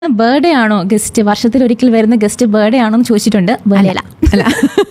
Birthday ആണോ guest വർഷത്തിൽ ഒരിക്കൽ വരുന്ന ഗസ്റ്റ് ബർത്ത്ഡേ ആണോ എന്ന് ചോദിച്ചിട്ടുണ്ട് ബർത്ത്ഡേ അല്ല അല്ല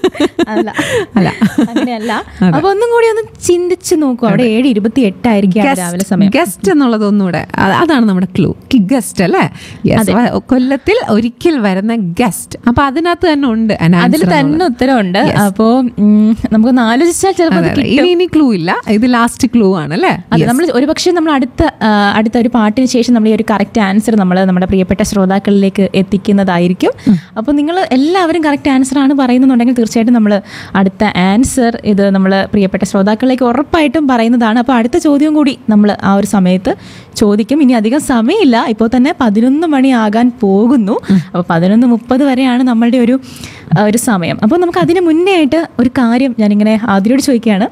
അല്ല അല്ല അങ്ങനെയല്ല അപ്പൊ ഒന്നും കൂടി ഒന്ന് ചിന്തിച്ച് നോക്കൂ അവിടെ ഏഴ് ഇരുപത്തി എട്ടായിരിക്കും രാവിലെ സമയം ഗസ്റ്റ് എന്നുള്ളത് ഒന്നുകൂടെ അ- അതാണ് നമ്മുടെ ക്ലൂ ഗസ്റ്റ് അല്ലേ Yes. വ- കൊല്ലത്തിൽ ഒരിക്കൽ വരുന്ന ഗസ്റ്റ് അപ്പൊ അതിനകത്ത് തന്നെ ഉണ്ട് an answer അതിൽ തന്നെ എന്നുള്ളത്. ഉത്തരവുണ്ട് അപ്പോ ഉം, നമുക്കൊന്ന് ആലോചിച്ചാൽ ചിലപ്പോൾ അതെ, അതെ. ഇനി ഇനി ക്ലൂ ഇല്ല ഇത് ലാസ്റ്റ് ക്ലൂ ആണ് അല്ലേ അത് നമ്മൾ ഒരുപക്ഷെ നമ്മൾ അടുത്ത ആ, അടുത്ത ഒരു പാട്ടിന് ശേഷം നമ്മൾ ഈ ഒരു കറക്റ്റ് ആൻസർ നമ്മൾ നമ്മുടെ പ്രിയപ്പെട്ട ശ്രോതാക്കളിലേക്ക് എത്തിക്കുന്നതായിരിക്കും അപ്പോൾ നിങ്ങൾ എല്ലാവരും കറക്റ്റ് ആൻസർ ആണ് പറയുന്നുണ്ടെങ്കിൽ തീർച്ചയായിട്ടും നമ്മൾ അടുത്ത ആൻസർ ഇത് നമ്മൾ പ്രിയപ്പെട്ട ശ്രോതാക്കളിലേക്ക് ഉറപ്പായിട്ടും പറയുന്നതാണ് അപ്പോൾ അടുത്ത ചോദ്യവും കൂടി നമ്മൾ ആ ഒരു സമയത്ത് ചോദിക്കും ഇനി അധികം സമയമില്ല ഇപ്പോൾ തന്നെ പതിനൊന്ന് മണി ആകാൻ പോകുന്നു അപ്പോൾ പതിനൊന്ന് മുപ്പത് വരെയാണ് നമ്മളുടെ ഒരു ആ, ഒരു സമയം അപ്പോൾ നമുക്ക് അതിന് മുന്നേ ആയിട്ട് ഒരു കാര്യം ഞാനിങ്ങനെ ആദ്യയോട് ചോദിക്കുകയാണ്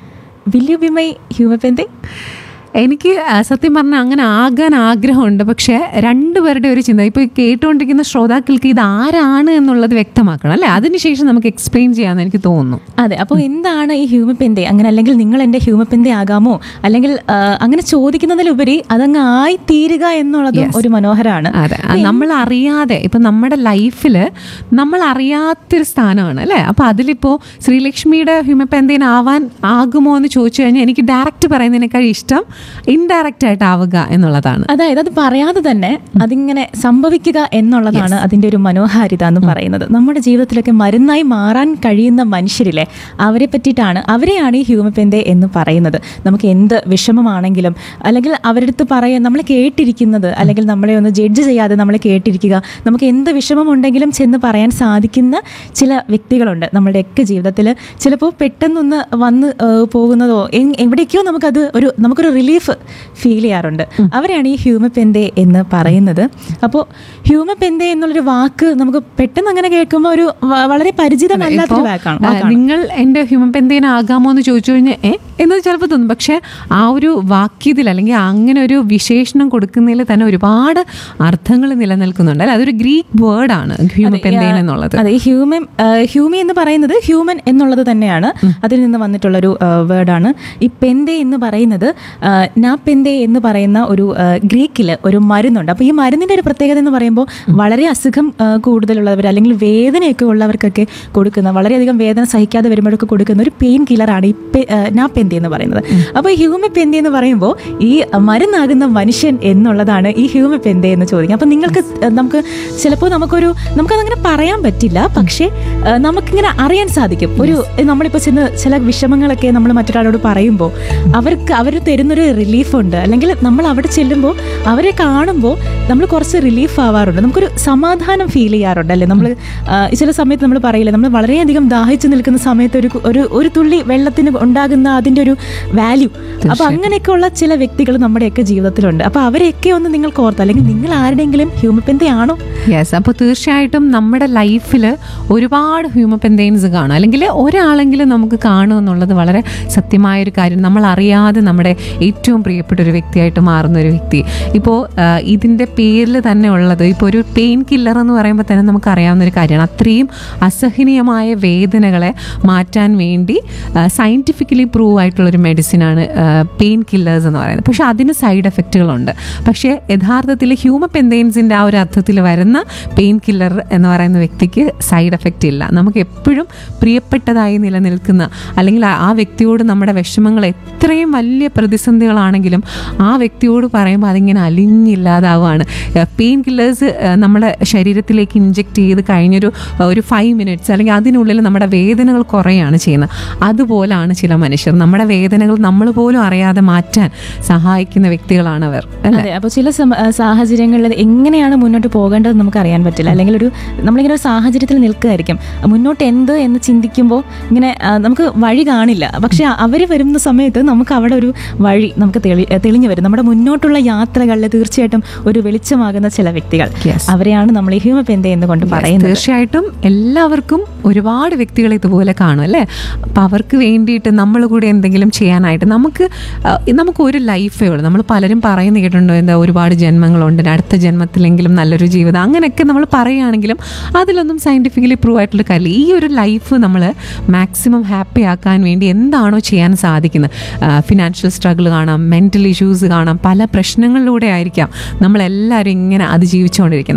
will you be my human എനിക്ക് ആ, സത്യം പറഞ്ഞാൽ അങ്ങനെ ആകാൻ ആഗ്രഹമുണ്ട് പക്ഷെ രണ്ടുപേരുടെ ഒരു ചിന്ത ഇപ്പോൾ കേട്ടുകൊണ്ടിരിക്കുന്ന ശ്രോതാക്കൾക്ക് ഇത് ആരാണ് എന്നുള്ളത് വ്യക്തമാക്കണം അല്ലേ അതിനുശേഷം നമുക്ക് എക്സ്പ്ലെയിൻ ചെയ്യാമെന്ന് എനിക്ക് തോന്നുന്നു അതെ അപ്പോൾ എന്താണ് ഈ ഹ്യൂമപ്പെന്തെ അങ്ങനെ അല്ലെങ്കിൽ നിങ്ങൾ എൻ്റെ ഹ്യൂമപ്പെന്തെ ആകാമോ അല്ലെങ്കിൽ ആ, അങ്ങനെ ചോദിക്കുന്നതിലുപരി അതങ്ങ് ആയി തീരുക എന്നുള്ളതും ഒരു മനോഹരമാണ് അതെ അത് നമ്മൾ അറിയാതെ ഇപ്പം നമ്മുടെ ലൈഫിൽ നമ്മൾ അറിയാത്തൊരു സ്ഥാനമാണ് അല്ലേ അപ്പോൾ അതിലിപ്പോൾ ശ്രീലക്ഷ്മിയുടെ ഹ്യൂമപ്പെന്തേൻ ആവാൻ ആകുമോ എന്ന് ചോദിച്ചു കഴിഞ്ഞാൽ എനിക്ക് ഡയറക്റ്റ് പറയുന്നതിനേക്കാൾ ഇഷ്ടം ഇൻഡയറക്റ്റ് ആയിട്ട് ആവുക എന്നുള്ളതാണ് അതായത് അത് പറയാതെ തന്നെ അതിങ്ങനെ സംഭവിക്കുക എന്നുള്ളതാണ് അതിൻ്റെ ഒരു മനോഹാരിത എന്ന് പറയുന്നത് നമ്മുടെ ജീവിതത്തിലൊക്കെ മരുന്നായി മാറാൻ കഴിയുന്ന മനുഷ്യരിലെ അവരെ പറ്റിയിട്ടാണ് അവരെയാണ് ഈ ഹ്യൂമപ്പെന്തെ എന്ന് പറയുന്നത് നമുക്ക് എന്ത് വിഷമമാണെങ്കിലും അല്ലെങ്കിൽ അവരുടെ അടുത്ത് പറയാൻ നമ്മൾ കേട്ടിരിക്കുന്നത് അല്ലെങ്കിൽ നമ്മളെ ഒന്ന് ജഡ്ജ് ചെയ്യാതെ നമ്മളെ കേട്ടിരിക്കുക നമുക്ക് എന്ത് വിഷമമുണ്ടെങ്കിലും ചെന്ന് പറയാൻ സാധിക്കുന്ന ചില വ്യക്തികളുണ്ട് നമ്മുടെയൊക്കെ ജീവിതത്തിൽ ചിലപ്പോൾ പെട്ടെന്നൊന്ന് വന്ന് ഏഹ്, പോകുന്നതോ എങ്- എവിടേക്കോ നമുക്കത് ഒരു നമുക്കൊരു റിലീഫ് ഫീൽ ചെയ്യാറുണ്ട് അവരെയാണ് ഈ ഹ്യൂമപ്പെന്തെ എന്ന് പറയുന്നത് അപ്പോൾ ഹ്യൂമപ്പെന്തെ എന്നുള്ളൊരു വാക്ക് നമുക്ക് പെട്ടെന്ന് അങ്ങനെ കേൾക്കുമ്പോൾ ഒരു വ- വളരെ പരിചിതമല്ലാത്തൊരു വാക്കാണ് ആ, വാക്കാണ് നിങ്ങൾ എൻ്റെ ഹ്യൂമൻ പെന്തേന ആകാമോ എന്ന് ചോദിച്ചു കഴിഞ്ഞാൽ ഏ എന്ന് ചിലപ്പോൾ തോന്നും പക്ഷേ ആ ഒരു വാക്യത്തിൽ അല്ലെങ്കിൽ അങ്ങനെ ഒരു വിശേഷണം കൊടുക്കുന്നതിൽ തന്നെ ഒരുപാട് അർത്ഥങ്ങൾ നിലനിൽക്കുന്നുണ്ട് അല്ലെ അതൊരു ഗ്രീക്ക് വേർഡാണ് ഹ്യൂമൻ പെന്തേൻ എന്നുള്ളത് അതെ ഈ ഹ്യൂമൻ ഹ്യൂമി എന്ന് പറയുന്നത് ഹ്യൂമൻ എന്നുള്ളത് തന്നെയാണ് അതിൽ നിന്ന് വന്നിട്ടുള്ളൊരു വേർഡാണ് ഈ പെന്തെ എന്ന് പറയുന്നത് ആ, നാ പെന്തെ എന്ന് പറയുന്ന ഒരു ഗ്രീക്കിൽ ഒരു മരുന്നുണ്ട് അപ്പോൾ ഈ മരുന്നിൻ്റെ ഒരു പ്രത്യേകത എന്ന് പറയുമ്പോൾ വളരെ അസുഖം ആ, കൂടുതലുള്ളവർ അല്ലെങ്കിൽ വേദനയൊക്കെ ഉള്ളവർക്കൊക്കെ കൊടുക്കുന്ന വളരെയധികം വേദന സഹിക്കാതെ വരുമ്പോഴൊക്കെ കൊടുക്കുന്ന ഒരു പെയിൻ കില്ലറാണ് ഈ പെ- ആ, നാ പെന്തെ എന്ന് പറയുന്നത് അപ്പോൾ ഈ ഹ്യൂമൻ പെന്തെ എന്ന് പറയുമ്പോൾ ഈ മരുന്നാകുന്ന മനുഷ്യൻ എന്നുള്ളതാണ് ഈ ഹ്യൂമൻ പെന്തെ എന്ന് ചോദിക്കുക അപ്പോൾ നിങ്ങൾക്ക് ആ, നമുക്ക് ചിലപ്പോൾ നമുക്കൊരു നമുക്കതങ്ങനെ പറയാൻ പറ്റില്ല പക്ഷേ ആ, നമുക്കിങ്ങനെ അറിയാൻ സാധിക്കും ഒരു നമ്മളിപ്പോൾ ചെന്ന് ചില വിഷമങ്ങളൊക്കെ നമ്മൾ മറ്റൊരാളോട് പറയുമ്പോൾ അവർക്ക് അവർ തരുന്നൊരു റിലീഫുണ്ട് അല്ലെങ്കിൽ നമ്മൾ അവിടെ ചെല്ലുമ്പോൾ അവരെ കാണുമ്പോൾ നമ്മൾ കുറച്ച് റിലീഫ് ആവാറുണ്ട് നമുക്കൊരു സമാധാനം ഫീൽ ചെയ്യാറുണ്ട് അല്ലേ നമ്മൾ ചില സമയത്ത് നമ്മൾ പറയില്ലേ നമ്മൾ വളരെയധികം ദാഹിച്ചു നിൽക്കുന്ന സമയത്ത് ഒരു ഒരു ഒരു തുള്ളി വെള്ളത്തിന് ഉണ്ടാകുന്ന അതിൻ്റെ ഒരു വാല്യൂ അപ്പോൾ അങ്ങനെയൊക്കെയുള്ള ചില വ്യക്തികൾ നമ്മുടെയൊക്കെ ജീവിതത്തിലുണ്ട് അപ്പോൾ അവരെയൊക്കെ ഒന്ന് നിങ്ങൾക്ക് ഓർത്ത് അല്ലെങ്കിൽ നിങ്ങൾ ആരുടെയെങ്കിലും ഹ്യൂമപ്പെന്തെ ആണോ യെസ് അപ്പോൾ തീർച്ചയായിട്ടും നമ്മുടെ ലൈഫിൽ ഒരുപാട് ഹ്യൂമൻ പെന്തൈൻസ് കാണും അല്ലെങ്കിൽ ഒരാളെങ്കിലും നമുക്ക് കാണും എന്നുള്ളത് വളരെ സത്യമായൊരു കാര്യം നമ്മൾ അറിയാതെ നമ്മുടെ ഏറ്റവും പ്രിയപ്പെട്ട ഒരു വ്യക്തിയായിട്ട് മാറുന്ന ഒരു വ്യക്തി ഇപ്പോൾ ഇതിൻ്റെ പേരിൽ തന്നെ ഉള്ളത് ഇപ്പോൾ ഒരു പെയിൻ കില്ലർ എന്ന് പറയുമ്പോൾ തന്നെ നമുക്ക് അറിയാവുന്ന ഒരു കാര്യമാണ് അത്രയും അസഹനീയമായ വേദനകളെ മാറ്റാൻ വേണ്ടി സയൻറ്റിഫിക്കലി പ്രൂവ് ആയിട്ടുള്ളൊരു മെഡിസിനാണ് പെയിൻ കില്ലേഴ്സ് എന്ന് പറയുന്നത് പക്ഷേ അതിന് സൈഡ് എഫക്റ്റുകളുണ്ട് പക്ഷേ യഥാർത്ഥത്തിൽ ഹ്യൂമൻ പെന്തൈൻസിൻ്റെ ആ ഒരു അർത്ഥത്തിൽ വരുന്ന പെയിൻ കില്ലർ എന്ന് പറയുന്ന വ്യക്തിക്ക് സൈഡ് എഫക്റ്റ് ഇല്ല നമുക്ക് എപ്പോഴും പ്രിയപ്പെട്ടതായി നിലനിൽക്കുന്ന അല്ലെങ്കിൽ ആ- ആ വ്യക്തിയോട് നമ്മുടെ വിഷമങ്ങൾ എത്രയും വലിയ പ്രതിസന്ധികളാണെങ്കിലും ആ വ്യക്തിയോട് പറയുമ്പോൾ അതിങ്ങനെ അലിഞ്ഞില്ലാതാവുകയാണ് പെയിൻ കില്ലേഴ്സ് നമ്മുടെ ശരീരത്തിലേക്ക് ഇഞ്ചെക്ട് ചെയ്ത് കഴിഞ്ഞൊരു ഒരു ഫൈവ് മിനിറ്റ്സ് അല്ലെങ്കിൽ അതിനുള്ളിൽ നമ്മുടെ വേദനകൾ കുറയാണ് ചെയ്യുന്നത് അതുപോലാണ് ചില മനുഷ്യർ നമ്മുടെ വേദനകൾ നമ്മൾ പോലും അറിയാതെ മാറ്റാൻ സഹായിക്കുന്ന വ്യക്തികളാണ് അവർ അല്ലേ അതെ അപ്പോൾ ചില സമ- ആ, സാഹചര്യങ്ങളിൽ എങ്ങനെയാണ് മുന്നോട്ട് പോകേണ്ടത് നമുക്ക് അറിയാൻ പറ്റില്ല അല്ലെങ്കിൽ ഒരു നമ്മളിങ്ങനെ ഒരു സാഹചര്യത്തിൽ നിൽക്കുകയായിരിക്കും മുന്നോട്ട് എന്ത് എന്ന് ചിന്തിക്കുമ്പോൾ ഇങ്ങനെ ആ, നമുക്ക് വഴി കാണില്ല പക്ഷെ അവർ വരുന്ന സമയത്ത് നമുക്ക് അവിടെ ഒരു വഴി നമുക്ക് തെളി തെളിഞ്ഞു വരും നമ്മുടെ മുന്നോട്ടുള്ള യാത്രകളിൽ തീർച്ചയായിട്ടും ഒരു വെളിച്ചമാകുന്ന ചില വ്യക്തികൾ Yes. അവരെയാണ് നമ്മൾ ഈ ഹ്യൂമപ്പെന്തെ എന്ന് കൊണ്ട് പറയുന്നത് തീർച്ചയായിട്ടും എല്ലാവർക്കും ഒരുപാട് വ്യക്തികൾ ഇതുപോലെ കാണും അല്ലേ അപ്പം അവർക്ക് വേണ്ടിയിട്ട് നമ്മൾ കൂടി എന്തെങ്കിലും ചെയ്യാനായിട്ട് നമുക്ക് ആ, നമുക്ക് ഒരു ലൈഫേ ഉള്ളൂ നമ്മൾ പലരും പറയുന്ന കേട്ടിട്ടുണ്ടോ എന്താ ഒരുപാട് ജന്മങ്ങളുണ്ട് അടുത്ത ജന്മത്തിലെങ്കിലും നല്ലൊരു ജീവിതം അങ്ങനെയൊക്കെ നമ്മൾ പറയുകയാണെങ്കിലും അതിലൊന്നും സയൻറ്റിഫിക്കലി പ്രൂവ് ആയിട്ടുള്ള കാര്യമില്ല ഈ ഒരു ലൈഫ് നമ്മൾ മാക്സിമം ഹാപ്പി ആക്കാൻ വേണ്ടി എന്താണോ ചെയ്യാൻ സാധിക്കുന്നത് ഫിനാൻഷ്യൽ സ്ട്രഗിൾ കാണാം മെൻ്റൽ ഇഷ്യൂസ് കാണാം പല പ്രശ്നങ്ങളിലൂടെ ആയിരിക്കാം നമ്മളെല്ലാവരും ഇങ്ങനെ അതിജീവിച്ചുകൊണ്ടിരിക്കുന്നത്